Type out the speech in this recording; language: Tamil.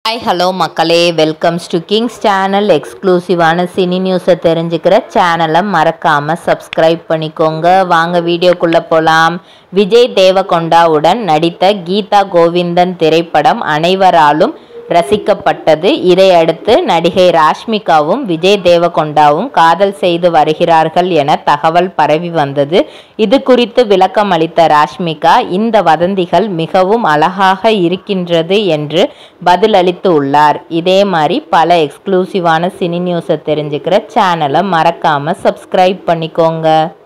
ஹாய் ஹலோ மக்களே வெல்கம்ஸ் டு கிங்ஸ் சேனல் எக்ஸ்க்ளூசிவான சினி நியூஸை தெரிஞ்சுக்கிற சேனலை மறக்காமல் சப்ஸ்கிரைப் பண்ணிக்கோங்க வாங்க வீடியோக்குள்ளே போகலாம் விஜய் தேவகொண்டாவுடன் நடித்த கீதா கோவிந்தன் திரைப்படம் அனைவராலும் ரசிக்கப்பட்டது இதையடுத்து நடிகை ராஷ்மிகாவும் விஜய் தேவகொண்டாவும் காதல் செய்து வருகிறார்கள் என தகவல் பரவி வந்தது இது குறித்து விளக்கம் அளித்த ராஷ்மிகா இந்த வதந்திகள் மிகவும் அழகாக இருக்கின்றது என்று பதிலளித்து உள்ளார் இதே மாதிரி பல எக்ஸ்க்ளூசிவான சினி நியூஸை தெரிஞ்சுக்கிற சேனலை மறக்காமல் சப்ஸ்கிரைப் பண்ணிக்கோங்க